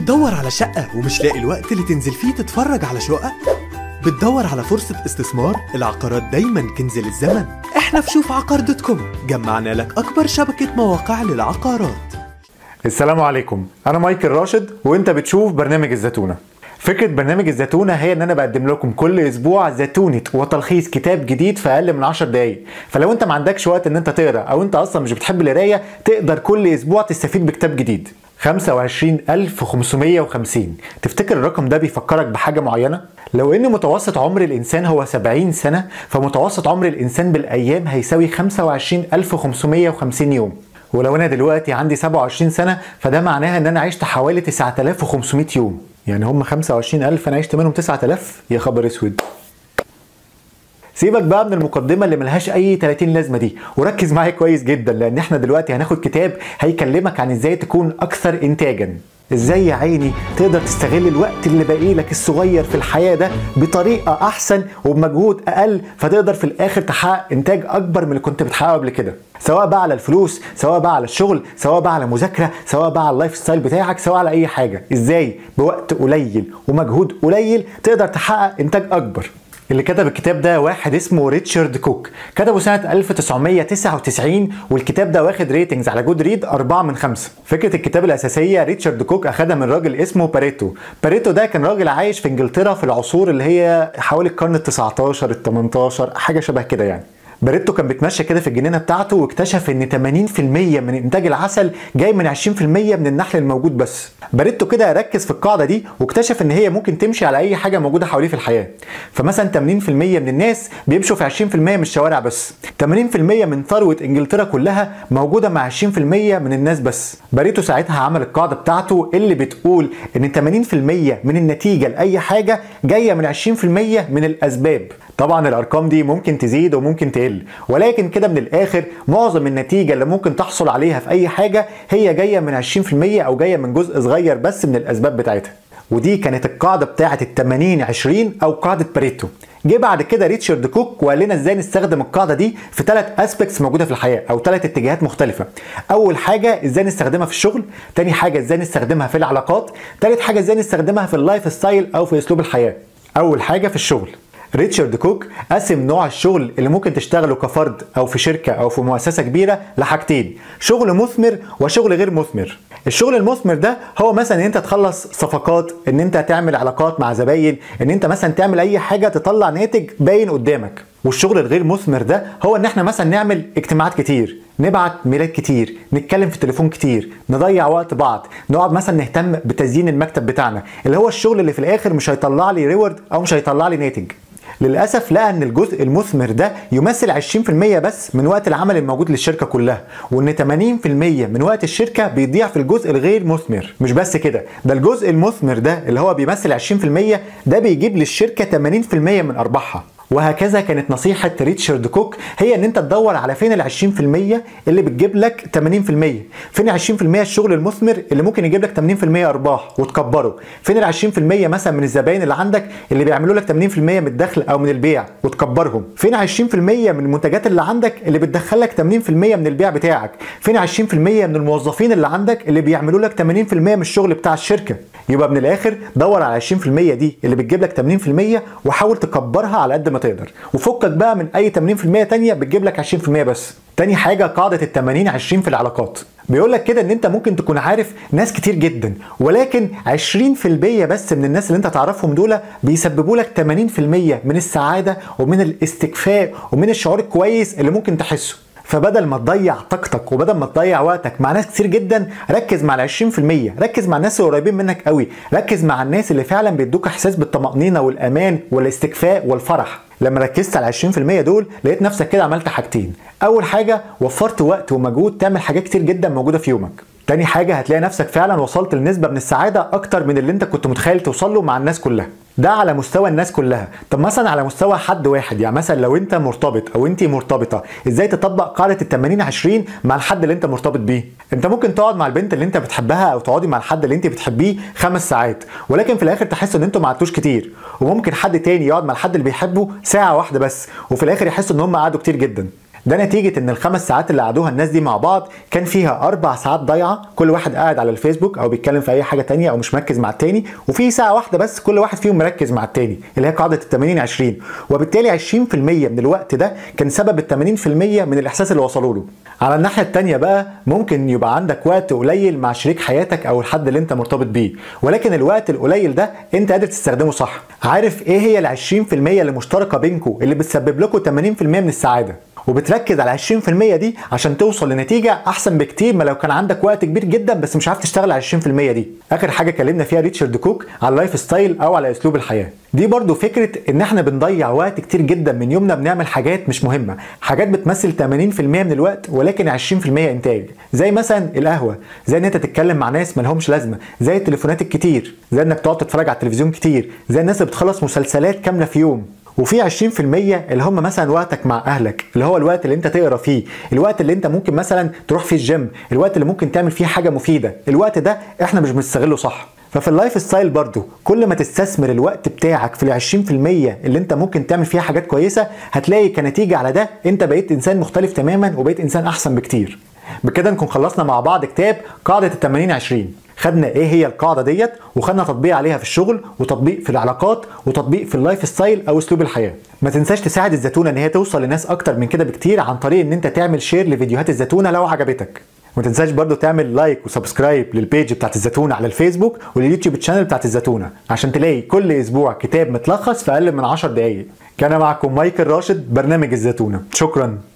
بتدور على شقة ومش لاقي الوقت اللي تنزل فيه تتفرج على شقق؟ بتدور على فرصة استثمار؟ العقارات دايما كنز للزمن احنا في شوف عقار دوت كوم جمعنا لك أكبر شبكة مواقع للعقارات السلام عليكم انا مايكل راشد وانت بتشوف برنامج الزتونه فكرة برنامج الزتونة هي ان انا بقدم لكم كل اسبوع زتونة وتلخيص كتاب جديد في اقل من 10 دقايق فلو انت ما عندكش وقت ان انت تقرا او انت اصلا مش بتحب القراية تقدر كل اسبوع تستفيد بكتاب جديد 25550 تفتكر الرقم ده بيفكرك بحاجة معينة؟ لو ان متوسط عمر الانسان هو 70 سنة فمتوسط عمر الانسان بالايام هيساوي 25550 يوم ولو انا دلوقتي عندي 27 سنه فده معناها ان انا عشت حوالي 9500 يوم يعني هم 25000 انا عشت منهم 9000 يا خبر اسود سيبك بقى من المقدمة اللي ملهاش أي 30 لازمة دي وركز معايا كويس جدا لأن احنا دلوقتي هناخد كتاب هيكلمك عن ازاي تكون أكثر إنتاجا ازاي يا عيني تقدر تستغل الوقت اللي باقي لك الصغير في الحياه ده بطريقه احسن وبمجهود اقل فتقدر في الاخر تحقق انتاج اكبر من اللي كنت بتحققه قبل كده سواء بقى على الفلوس سواء بقى على الشغل سواء بقى على مذاكره سواء بقى على اللايف ستايل بتاعك سواء على اي حاجه ازاي بوقت قليل ومجهود قليل تقدر تحقق انتاج اكبر اللي كتب الكتاب ده واحد اسمه ريتشارد كوك كتبه سنة 1999 والكتاب ده واخد ريتنجز على جود ريد 4 من 5 فكرة الكتاب الأساسية ريتشارد كوك أخدها من راجل اسمه باريتو باريتو ده كان راجل عايش في إنجلترا في العصور اللي هي حوالي القرن ال 19 ال 18 حاجة شبه كده يعني باريتو كان بيتمشى كده في الجنينه بتاعته واكتشف ان 80% من انتاج العسل جاي من 20% من النحل الموجود بس باريتو كده ركز في القاعده دي واكتشف ان هي ممكن تمشي على اي حاجه موجوده حواليه في الحياه فمثلا 80% من الناس بيمشوا في 20% من الشوارع بس 80% من ثروه انجلترا كلها موجوده مع 20% من الناس بس باريتو ساعتها عمل القاعده بتاعته اللي بتقول ان 80% من النتيجه لاي حاجه جايه من 20% من الاسباب طبعا الارقام دي ممكن تزيد وممكن تقل ولكن كده من الاخر معظم النتيجه اللي ممكن تحصل عليها في اي حاجه هي جايه من 20% او جايه من جزء صغير بس من الاسباب بتاعتها ودي كانت القاعده بتاعه ال 80 20 او قاعده باريتو جه بعد كده ريتشارد كوك وقال لنا ازاي نستخدم القاعده دي في ثلاث اسبكتس موجوده في الحياه او ثلاث اتجاهات مختلفه اول حاجه ازاي نستخدمها في الشغل تاني حاجه ازاي نستخدمها في العلاقات ثالث حاجه ازاي نستخدمها في اللايف ستايل او في اسلوب الحياه اول حاجه في الشغل ريتشارد كوك قسم نوع الشغل اللي ممكن تشتغله كفرد او في شركه او في مؤسسه كبيره لحاجتين شغل مثمر وشغل غير مثمر الشغل المثمر ده هو مثلا ان انت تخلص صفقات ان انت تعمل علاقات مع زباين ان انت مثلا تعمل اي حاجه تطلع ناتج باين قدامك والشغل الغير مثمر ده هو ان احنا مثلا نعمل اجتماعات كتير نبعت ميلاد كتير نتكلم في التليفون كتير نضيع وقت بعض نقعد مثلا نهتم بتزيين المكتب بتاعنا اللي هو الشغل اللي في الاخر مش هيطلع لي ريورد او مش هيطلع لي ناتج للاسف لقى ان الجزء المثمر ده يمثل 20% بس من وقت العمل الموجود للشركه كلها وان 80% من وقت الشركه بيضيع في الجزء الغير مثمر مش بس كده ده الجزء المثمر ده اللي هو بيمثل 20% ده بيجيب للشركه 80% من ارباحها وهكذا كانت نصيحة ريتشارد كوك هي ان انت تدور على فين ال 20% اللي بتجيب لك 80% فين ال 20% الشغل المثمر اللي ممكن يجيب لك 80% ارباح وتكبره فين ال 20% مثلا من الزباين اللي عندك اللي بيعملوا لك 80% من الدخل او من البيع وتكبرهم فين 20% من المنتجات اللي عندك اللي بتدخل لك 80% من البيع بتاعك فين 20% من الموظفين اللي عندك اللي بيعملوا لك 80% من الشغل بتاع الشركة يبقى من الاخر دور على 20% دي اللي بتجيب لك 80% وحاول تكبرها على قد ما تقدر وفكك بقى من اي 80% تانية بتجيب لك 20% بس تاني حاجة قاعدة ال 80 20 في العلاقات بيقول لك كده ان انت ممكن تكون عارف ناس كتير جدا ولكن 20% بس من الناس اللي انت تعرفهم دول بيسببوا لك 80% من السعادة ومن الاستكفاء ومن الشعور الكويس اللي ممكن تحسه فبدل ما تضيع طاقتك وبدل ما تضيع وقتك مع ناس كتير جدا ركز مع ال 20% ركز مع الناس القريبين منك قوي ركز مع الناس اللي فعلا بيدوك احساس بالطمأنينة والامان والاستكفاء والفرح لما ركزت على 20% دول لقيت نفسك كده عملت حاجتين اول حاجه وفرت وقت ومجهود تعمل حاجات كتير جدا موجوده في يومك تاني حاجة هتلاقي نفسك فعلا وصلت لنسبة من السعادة أكتر من اللي أنت كنت متخيل توصل له مع الناس كلها ده على مستوى الناس كلها طب مثلا على مستوى حد واحد يعني مثلا لو انت مرتبط او انت مرتبطه ازاي تطبق قاعده ال 80 20 مع الحد اللي انت مرتبط بيه انت ممكن تقعد مع البنت اللي انت بتحبها او تقعدي مع الحد اللي انت بتحبيه خمس ساعات ولكن في الاخر تحس ان انتوا ما قعدتوش كتير وممكن حد تاني يقعد مع الحد اللي بيحبه ساعه واحده بس وفي الاخر يحس ان هم قعدوا كتير جدا ده نتيجة ان الخمس ساعات اللي قعدوها الناس دي مع بعض كان فيها اربع ساعات ضايعة كل واحد قاعد على الفيسبوك او بيتكلم في اي حاجة تانية او مش مركز مع التاني وفي ساعة واحدة بس كل واحد فيهم مركز مع التاني اللي هي قاعدة ال 80 20 وبالتالي 20% من الوقت ده كان سبب ال 80% من الاحساس اللي وصلوا له على الناحية التانية بقى ممكن يبقى عندك وقت قليل مع شريك حياتك او الحد اللي انت مرتبط بيه ولكن الوقت القليل ده انت قادر تستخدمه صح عارف ايه هي ال 20% اللي مشتركة بينكم اللي بتسبب لكم 80% من السعادة وبتركز على 20% دي عشان توصل لنتيجه احسن بكتير ما لو كان عندك وقت كبير جدا بس مش عارف تشتغل على 20% دي اخر حاجه اتكلمنا فيها ريتشارد كوك على اللايف ستايل او على اسلوب الحياه دي برضو فكره ان احنا بنضيع وقت كتير جدا من يومنا بنعمل حاجات مش مهمه حاجات بتمثل 80% من الوقت ولكن 20% انتاج زي مثلا القهوه زي ان انت تتكلم مع ناس مالهمش لازمه زي التليفونات الكتير زي انك تقعد تتفرج على التلفزيون كتير زي الناس اللي بتخلص مسلسلات كامله في يوم وفي 20% اللي هم مثلا وقتك مع اهلك اللي هو الوقت اللي انت تقرا فيه الوقت اللي انت ممكن مثلا تروح فيه الجيم الوقت اللي ممكن تعمل فيه حاجه مفيده الوقت ده احنا مش بنستغله صح ففي اللايف ستايل برضو كل ما تستثمر الوقت بتاعك في ال 20% اللي انت ممكن تعمل فيها حاجات كويسه هتلاقي كنتيجه على ده انت بقيت انسان مختلف تماما وبقيت انسان احسن بكتير بكده نكون خلصنا مع بعض كتاب قاعده ال 80 20 خدنا ايه هي القاعده ديت وخدنا تطبيق عليها في الشغل وتطبيق في العلاقات وتطبيق في اللايف ستايل او اسلوب الحياه ما تنساش تساعد الزتونه ان هي توصل لناس اكتر من كده بكتير عن طريق ان انت تعمل شير لفيديوهات الزتونه لو عجبتك وما تنساش برضو تعمل لايك وسبسكرايب للبيج بتاعت الزتونه على الفيسبوك ولليوتيوب تشانل بتاعت الزتونه عشان تلاقي كل اسبوع كتاب متلخص في اقل من 10 دقائق كان معكم مايكل راشد برنامج الزتونه شكرا